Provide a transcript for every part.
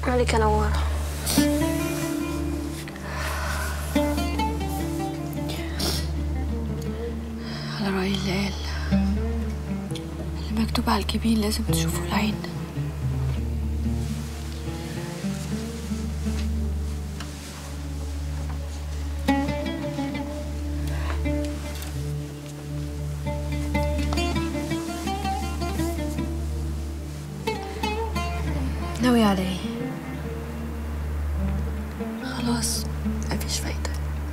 عليك يا نوارة على رأي اللي قال اللي مكتوب على الجبين لازم تشوفه العين ناوي على ايه خلاص مفيش فايدة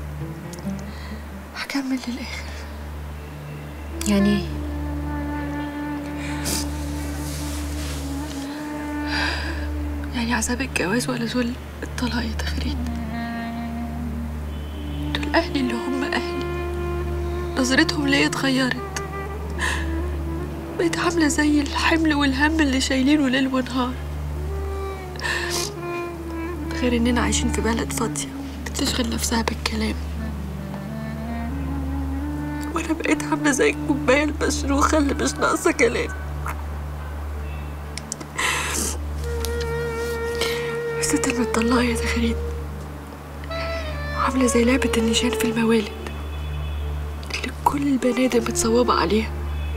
هكمل للآخر يعني ايه يعني عذاب الجواز ولا ذل الطلاق يا تخريج دول أهلي اللي هم أهلي نظرتهم ليا اتغيرت بقيت عاملة زي الحمل والهم اللي شايلينه ليل ونهار غير إننا عايشين في بلد فاضية بتشغل نفسها بالكلام وأنا بقيت عاملة زي الكوباية المشروخة اللي مش ناقصة كلام الست المطلقة يا تخريج عاملة زي لعبة النيشان في الموالد اللي كل البنادم متصوبة عليها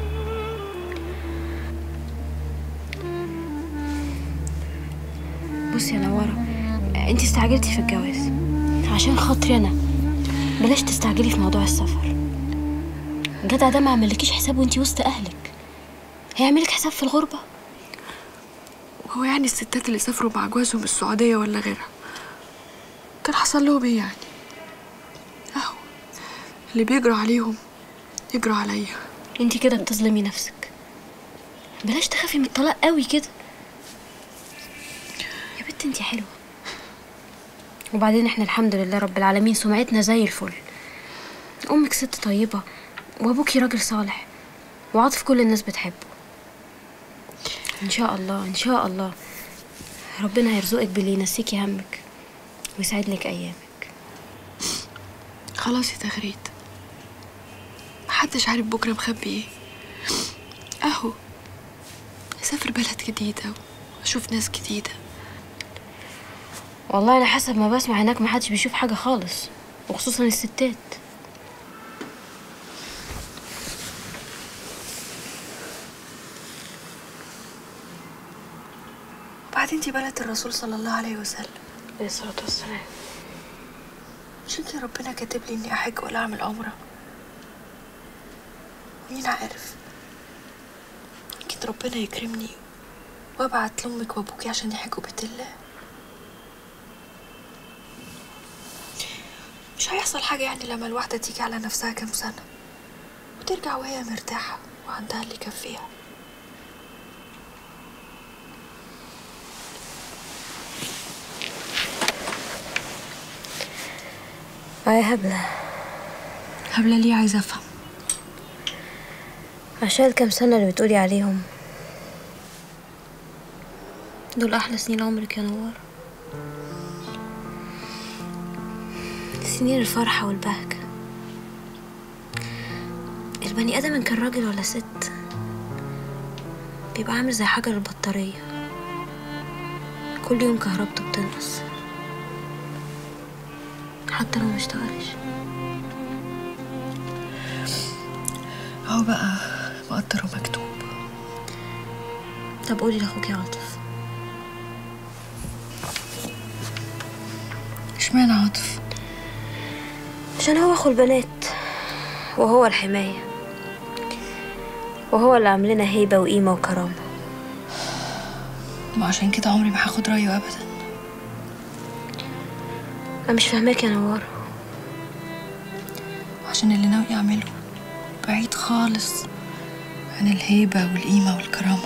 بصي يا نوارة انت استعجلتي في الجواز عشان خاطري انا بلاش تستعجلي في موضوع السفر الجدع ده ما عملكيش حساب وانتي وسط اهلك هيعملك حساب في الغربة هو يعني الستات اللي سافروا مع جوازهم السعودية ولا غيرها كان حصل لهم ايه يعني اهو اللي بيجروا عليهم يجروا عليا انتي كده بتظلمي نفسك بلاش تخافي من الطلاق قوي كده يا بنت انتي حلوة وبعدين احنا الحمد لله رب العالمين سمعتنا زي الفل امك ست طيبة وابوكي راجل صالح وعاطف كل الناس بتحبه ان شاء الله ان شاء الله ربنا هيرزقك باللي ينسيكي همك ويسعد لك ايامك خلاص يا تغريد محدش عارف بكرة مخبي ايه اهو اسافر بلد جديدة واشوف ناس جديدة والله انا حسب ما بسمع هناك محدش بيشوف حاجة خالص وخصوصا الستات وبعدين دي بلد الرسول صلى الله عليه وسلم عليه الصلاة والسلام مش يمكن ربنا كاتب لي اني احج ولا اعمل عمرة مين عارف يمكن ربنا يكرمني وابعت لامك وابوكي عشان يحجوا بيت الله مش هيحصل حاجة يعني لما الواحدة تيجي على نفسها كام سنة وترجع وهي مرتاحة وعندها اللي يكفيها اه يا هبلة هبلة ليه عايزة افهم عشان الكام سنة اللي بتقولي عليهم دول أحلى سنين عمرك يا نوار سنين الفرحة والبهجة البني آدم إن كان راجل ولا ست بيبقى عامل زي حجر البطارية كل يوم كهربته بتنقص حتى لو مشتغلش هو بقى مقدر ومكتوب طب قولي لاخوك يا عاطف اشمعنى عاطف عشان هو اخو البنات وهو الحماية وهو اللي عاملنا هيبة وقيمة وكرامة ما عشان كده عمري ما هاخد رأيه ابدا أنا مش فاهماك يا نوار عشان اللي ناوي يعمله بعيد خالص عن الهيبة والقيمة والكرامة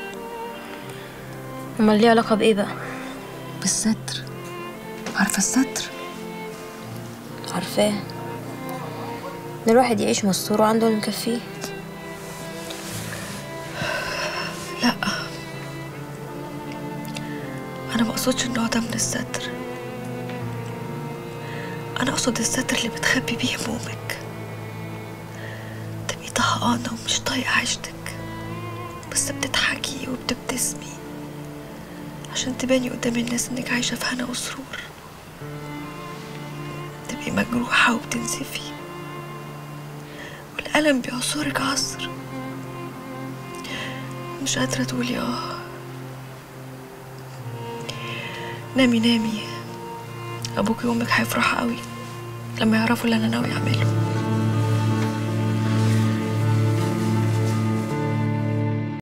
أمال ليه علاقة بإيه بقى؟ بالستر عارفة الستر عارفاه إن الواحد يعيش مستور وعنده اللي مكفيه لا انا ما اقصدش النوع ده من الستر انا اقصد الستر اللي بتخبي بيه همومك تبقي طهقانة ومش طايقة عيشتك بس بتضحكي وبتبتسمي عشان تباني قدام الناس انك عايشة في هنا وسرور تبقي مجروحة وبتنزفي والألم بيعصرك عصر مش قادرة تقولي اه نامي نامي أبوك وأمك هيفرحوا قوي لما يعرفوا اللي أنا ناوي أعمله